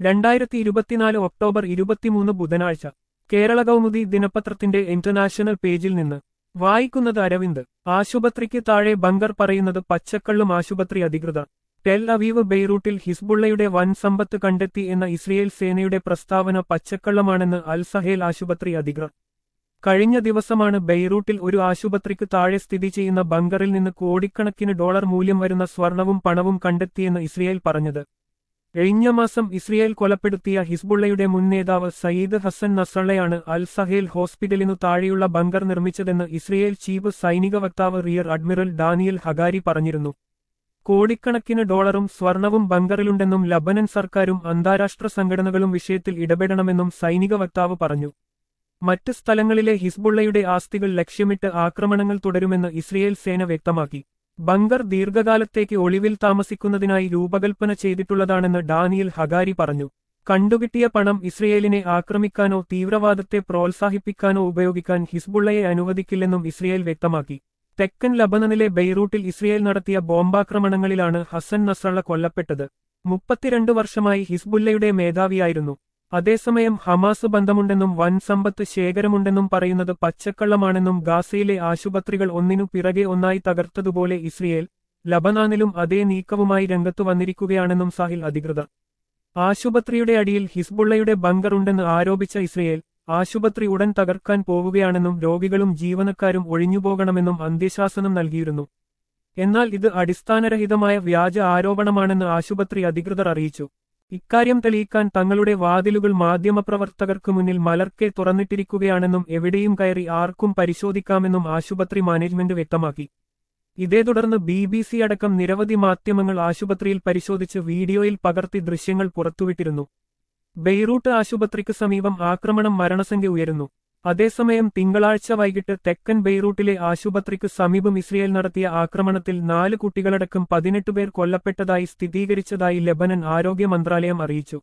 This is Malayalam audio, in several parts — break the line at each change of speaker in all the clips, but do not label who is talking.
രണ്ടായിരത്തി ഇരുപത്തിനാല് ഒക്ടോബർ ഇരുപത്തിമൂന്ന് ബുധനാഴ്ച കേരള കൗമുദി ദിനപത്രത്തിന്റെ ഇന്റർനാഷണൽ പേജിൽ നിന്ന് വായിക്കുന്നത് അരവിന്ദ് ആശുപത്രിക്ക് താഴെ ബങ്കർ പറയുന്നത് പച്ചക്കള്ളും ആശുപത്രി അധികൃതർ ടെൽ അവീവ് ബെയ്റൂട്ടിൽ ഹിസ്ബുള്ളയുടെ വൻ സമ്പത്ത് കണ്ടെത്തി എന്ന ഇസ്രയേൽ സേനയുടെ പ്രസ്താവന പച്ചക്കള്ളമാണെന്ന് അൽ സഹേൽ ആശുപത്രി അധികൃതർ കഴിഞ്ഞ ദിവസമാണ് ബെയ്റൂട്ടിൽ ഒരു ആശുപത്രിക്ക് താഴെ സ്ഥിതി ചെയ്യുന്ന ബങ്കറിൽ നിന്ന് കോടിക്കണക്കിന് ഡോളർ മൂല്യം വരുന്ന സ്വർണവും പണവും കണ്ടെത്തിയെന്ന് ഇസ്രയേൽ പറഞ്ഞത് കഴിഞ്ഞ മാസം ഇസ്രയേൽ കൊലപ്പെടുത്തിയ ഹിസ്ബുള്ളയുടെ മുൻ നേതാവ് സയ്യിദ് ഹസൻ നസ്രള്ളയാണ് അൽ സഹേൽ ഹോസ്പിറ്റലിനു താഴെയുള്ള ബങ്കർ നിർമ്മിച്ചതെന്ന് ഇസ്രയേൽ ചീഫ് സൈനിക വക്താവ് റിയർ അഡ്മിറൽ ഡാനിയൽ ഹഗാരി പറഞ്ഞിരുന്നു കോടിക്കണക്കിന് ഡോളറും സ്വർണവും ബങ്കറിലുണ്ടെന്നും ലബനൻ സർക്കാരും അന്താരാഷ്ട്ര സംഘടനകളും വിഷയത്തിൽ ഇടപെടണമെന്നും സൈനിക വക്താവ് പറഞ്ഞു മറ്റ് സ്ഥലങ്ങളിലെ ഹിസ്ബുള്ളയുടെ ആസ്തികൾ ലക്ഷ്യമിട്ട് ആക്രമണങ്ങൾ തുടരുമെന്ന് ഇസ്രയേൽ സേന വ്യക്തമാക്കി ബങ്കർ ദീർഘകാലത്തേക്ക് ഒളിവിൽ താമസിക്കുന്നതിനായി രൂപകൽപ്പന ചെയ്തിട്ടുള്ളതാണെന്ന് ഡാനിയൽ ഹഗാരി പറഞ്ഞു കണ്ടുകിട്ടിയ പണം ഇസ്രയേലിനെ ആക്രമിക്കാനോ തീവ്രവാദത്തെ പ്രോത്സാഹിപ്പിക്കാനോ ഉപയോഗിക്കാൻ ഹിസ്ബുള്ളയെ അനുവദിക്കില്ലെന്നും ഇസ്രയേൽ വ്യക്തമാക്കി തെക്കൻ ലബനനിലെ ബെയ്റൂട്ടിൽ ഇസ്രയേൽ നടത്തിയ ബോംബാക്രമണങ്ങളിലാണ് ഹസൻ നസ്രള്ള കൊല്ലപ്പെട്ടത് മുപ്പത്തിരണ്ട് വർഷമായി ഹിസ്ബുല്ലയുടെ മേധാവിയായിരുന്നു അതേസമയം ഹമാസ് ബന്ധമുണ്ടെന്നും വൻ സമ്പത്ത് ശേഖരമുണ്ടെന്നും പറയുന്നത് പച്ചക്കള്ളമാണെന്നും ഗാസയിലെ ആശുപത്രികൾ ഒന്നിനു പിറകെ ഒന്നായി തകർത്തതുപോലെ ഇസ്രയേൽ ലബനാനിലും അതേ നീക്കവുമായി രംഗത്തു വന്നിരിക്കുകയാണെന്നും സാഹിൽ അധികൃതർ ആശുപത്രിയുടെ അടിയിൽ ഹിസ്ബുള്ളയുടെ ബങ്കർ ഉണ്ടെന്ന് ആരോപിച്ച ഇസ്രയേൽ ആശുപത്രി ഉടൻ തകർക്കാൻ പോവുകയാണെന്നും രോഗികളും ജീവനക്കാരും ഒഴിഞ്ഞുപോകണമെന്നും അന്ത്യശാസനം നൽകിയിരുന്നു എന്നാൽ ഇത് അടിസ്ഥാനരഹിതമായ വ്യാജ ആരോപണമാണെന്ന് ആശുപത്രി അധികൃതർ അറിയിച്ചു ഇക്കാര്യം തെളിയിക്കാൻ തങ്ങളുടെ വാതിലുകൾ മാധ്യമപ്രവർത്തകർക്ക് മുന്നിൽ മലർക്കെ തുറന്നിട്ടിരിക്കുകയാണെന്നും എവിടെയും കയറി ആർക്കും പരിശോധിക്കാമെന്നും ആശുപത്രി മാനേജ്മെന്റ് വ്യക്തമാക്കി ഇതേ തുടർന്ന് ബി ബി സി അടക്കം നിരവധി മാധ്യമങ്ങൾ ആശുപത്രിയിൽ പരിശോധിച്ച് വീഡിയോയിൽ പകർത്തി ദൃശ്യങ്ങൾ പുറത്തുവിട്ടിരുന്നു ബെയ്റൂട്ട് ആശുപത്രിക്ക് സമീപം ആക്രമണം മരണസംഖ്യ ഉയരുന്നു അതേസമയം തിങ്കളാഴ്ച വൈകിട്ട് തെക്കൻ ബെയ്റൂട്ടിലെ ആശുപത്രിക്ക് സമീപം ഇസ്രയേൽ നടത്തിയ ആക്രമണത്തിൽ നാല് കുട്ടികളടക്കം പതിനെട്ട് പേർ കൊല്ലപ്പെട്ടതായി സ്ഥിരീകരിച്ചതായി ലെബനൻ ആരോഗ്യ മന്ത്രാലയം അറിയിച്ചു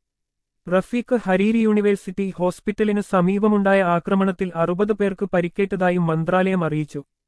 റഫീഖ് ഹരീരി യൂണിവേഴ്സിറ്റി ഹോസ്പിറ്റലിന് സമീപമുണ്ടായ ആക്രമണത്തിൽ അറുപത് പേർക്ക് പരിക്കേറ്റതായും മന്ത്രാലയം അറിയിച്ചു